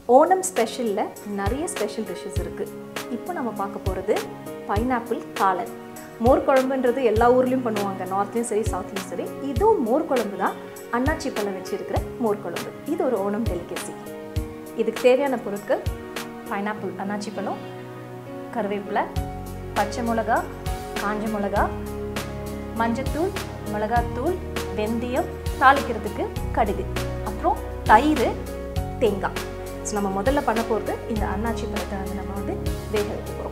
ஓணம் ஸ்பெஷலில் நிறைய special dishes இருக்குது இப்போ நம்ம பார்க்க போகிறது பைனாப்பிள் காளான் மோர் குழம்புன்றது எல்லா ஊர்லேயும் பண்ணுவாங்க நார்த்லேயும் சரி சவுத்லேயும் சரி இதுவும் மோர் குழம்பு தான் அன்னாச்சி பழம் வச்சுருக்கிற மோர் குழம்பு இது ஒரு ஓணம் டெலிகசி இதுக்கு தேவையான பொருட்கள் பைனாப்பிள் அன்னாச்சி பழம் கருவேப்பிலை பச்சை மிளகா காஞ்ச மிளகா மஞ்சத்தூள் மிளகாத்தூள் வெந்தயம் தாளிக்கிறதுக்கு கடுகு அப்புறம் தயிர் தேங்காய் ஸோ நம்ம முதல்ல பண்ண போகிறது இந்த அன்னாச்சி பழத்தை வந்து நம்ம வந்து வேக வைக்க போகிறோம்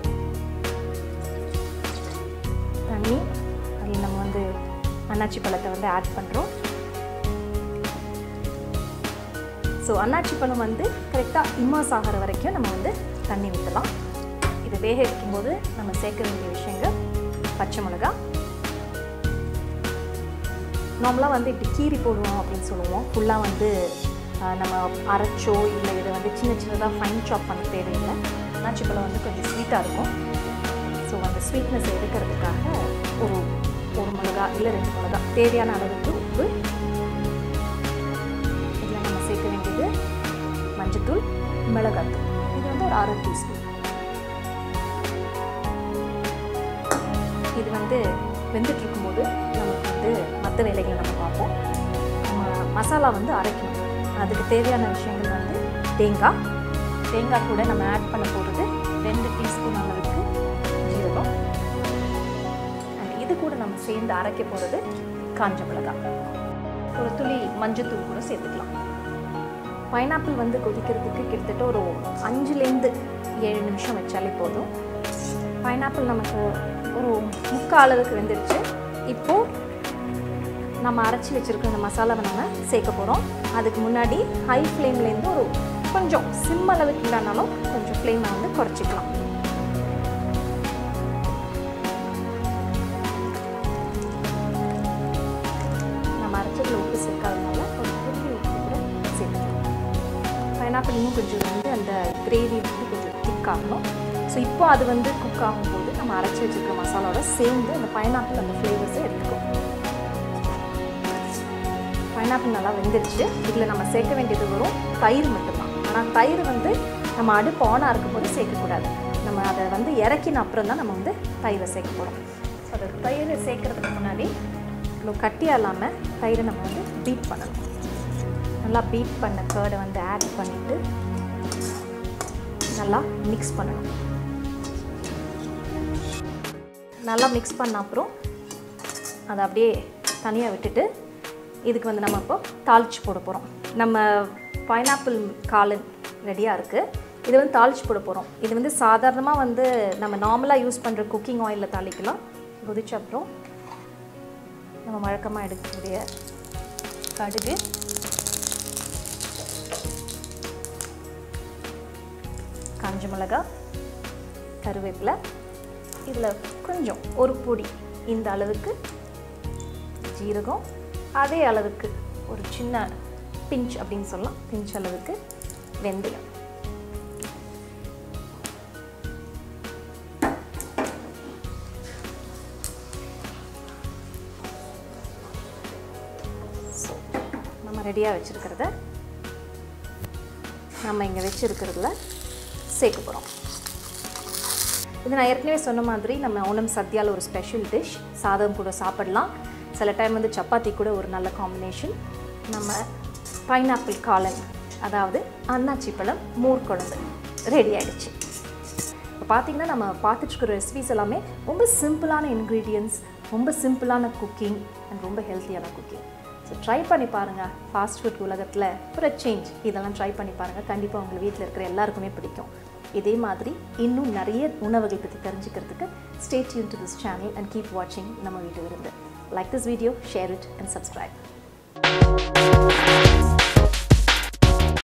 தண்ணி அதில் நம்ம வந்து அன்னாச்சி பழத்தை வந்து ஆட் பண்ணுறோம் ஸோ அன்னாச்சி பழம் வந்து கரெக்டாக இம்மாஸ் ஆகிற வரைக்கும் நம்ம வந்து தண்ணி ஊற்றலாம் இது வேக வைக்கும்போது நம்ம சேர்க்க வேண்டிய விஷயங்கள் பச்சை மிளகா நார்மலாக வந்து இப்படி கீரி போடுவோம் அப்படின்னு சொல்லுவோம் ஃபுல்லாக வந்து ஆஹ், நம்ம அரைச்சோ இல்லை இதை வந்து சின்ன சின்னதாக ஃபைன் சாப் பண்ண தேவையில்லை அன்னாச்சி பழம் வந்து கொஞ்சம் ஸ்வீட்டாக இருக்கும் ஸோ அந்த ஸ்வீட்னஸ் எடுக்கிறதுக்காக ஒரு ஒரு மிளகா இல்லை ரெண்டு மிளகா தேவையான அளவுக்கு உப்பு இதில் நம்ம சேர்க்க வேண்டியது மஞ்சத்தூள் மிளகாத்தூள் இது வந்து ஒரு அரை டீஸ்பூன் இது வந்து வெந்துட்டு இருக்கும்போது நமக்கு வந்து மற்ற வேலைகளை நம்ம பார்ப்போம் நம்ம மசாலா வந்து அரைக்கணும் அதுக்கு தேவையான விஷயங்கள் வந்து தேங்காய் தேங்காய் கூட நம்ம ஆட் பண்ண போகிறது ரெண்டு டீஸ்பூன் அளவுக்கு ஜீரகம் அண்ட் இது கூட நம்ம சேர்ந்து அரைக்க போகிறது காஞ்ச மிளகாய் ஒரு துளி மஞ்சத்தூள் கூட சேர்த்துக்கலாம் பைனாப்பிள் வந்து கொதிக்கிறதுக்கு கிட்டத்தட்ட ஒரு அஞ்சுலேருந்து ஏழு நிமிஷம் வச்சாலே போதும் பைனாப்பிள் நமக்கு ஒரு முக்கால் அளவுக்கு வெந்துடுச்சு இப்போது நம்ம அரைச்சி வச்சுருக்க இந்த மசாலாவை நம்ம சேர்க்க போகிறோம் அதுக்கு முன்னாடி ஹை ஃப்ளேம்லேருந்து ஒரு கொஞ்சம் சிம் அளவுக்கு இல்லைனாலும் கொஞ்சம் ஃப்ளேமை வந்து குறைச்சிக்கலாம் நம்ம அரைச்சதில் உப்பு சேர்க்காதனால ஒரு திருப்பி உப்பு கூட சேர்த்துக்கலாம் பைனாப்பிள் இன்னும் கொஞ்சம் வந்து அந்த கிரேவி வந்து கொஞ்சம் திக் ஆகணும் ஸோ இப்போ அது வந்து குக் ஆகும்போது நம்ம அரைச்சி வச்சிருக்க மசாலாவோட சேர்ந்து அந்த பைனாப்பிள் அந்த ஃப்ளேவர்ஸை எடுத்துக்கும் பைனாப்பிள் நல்லா வெந்துருச்சு இதில் நம்ம சேர்க்க வேண்டியது வரும் தயிர் மட்டும்தான் ஆனால் தயிர் வந்து நம்ம அடுப்பு ஆனாக இருக்கும்போது சேர்க்கக்கூடாது நம்ம அதை வந்து இறக்கின அப்புறம் தான் நம்ம வந்து தயிரை சேர்க்க போகிறோம் ஸோ அதை தயிரை சேர்க்கறதுக்கு முன்னாடி இவ்வளோ கட்டியாக இல்லாமல் தயிரை நம்ம வந்து பீட் பண்ணணும் நல்லா பீட் பண்ண கேர்டை வந்து ஆட் பண்ணிவிட்டு நல்லா மிக்ஸ் பண்ணணும் நல்லா மிக்ஸ் பண்ண அப்புறம் அதை அப்படியே தனியாக விட்டுட்டு இதுக்கு வந்து நம்ம இப்போ தாளிச்சு போட போகிறோம் நம்ம பைனாப்பிள் காளான் ரெடியாக இருக்குது இது வந்து தாளிச்சு போட போகிறோம் இது வந்து சாதாரணமாக வந்து நம்ம நார்மலாக யூஸ் பண்ணுற குக்கிங் ஆயிலில் தாளிக்கலாம் கொதிச்ச அப்புறம் நம்ம வழக்கமாக எடுக்கக்கூடிய கடுகு காஞ்ச மிளகா கருவேப்பிலை இதில் கொஞ்சம் ஒரு பொடி இந்த அளவுக்கு ஜீரகம் அதே அளவுக்கு ஒரு சின்ன பிஞ்ச் அப்படின்னு சொல்லலாம் பிஞ்ச் அளவுக்கு வெந்தயம் So, நம்ம ரெடியாக வச்சுருக்கிறத நம்ம இங்கே வச்சுருக்கிறதுல சேர்க்க போகிறோம் இது நான் ஏற்கனவே சொன்ன மாதிரி நம்ம ஓணம் சத்யாவில் ஒரு ஸ்பெஷல் டிஷ் சாதம் கூட சாப்பிடலாம் சில டைம் வந்து சப்பாத்தி கூட ஒரு நல்ல காம்பினேஷன் நம்ம பைனாப்பிள் காளான் அதாவது அன்னாச்சி பழம் மோர் குழம்பு ரெடி ஆயிடுச்சு இப்போ பார்த்தீங்கன்னா நம்ம பார்த்துட்டு இருக்கிற ரெசிபிஸ் எல்லாமே ரொம்ப சிம்பிளான இன்க்ரீடியன்ஸ் ரொம்ப சிம்பிளான குக்கிங் அண்ட் ரொம்ப ஹெல்த்தியான குக்கிங் ஸோ ட்ரை பண்ணி பாருங்கள் ஃபாஸ்ட் ஃபுட் உலகத்தில் ஒரு சேஞ்ச் இதெல்லாம் ட்ரை பண்ணி பாருங்கள் கண்டிப்பாக உங்கள் வீட்டில் இருக்கிற எல்லாருக்குமே பிடிக்கும் இதே மாதிரி இன்னும் நிறைய உணவுகள் பற்றி தெரிஞ்சுக்கிறதுக்கு stay tuned to this channel and keep வாட்சிங் நம்ம வீட்டு விருந்து like this video share it and subscribe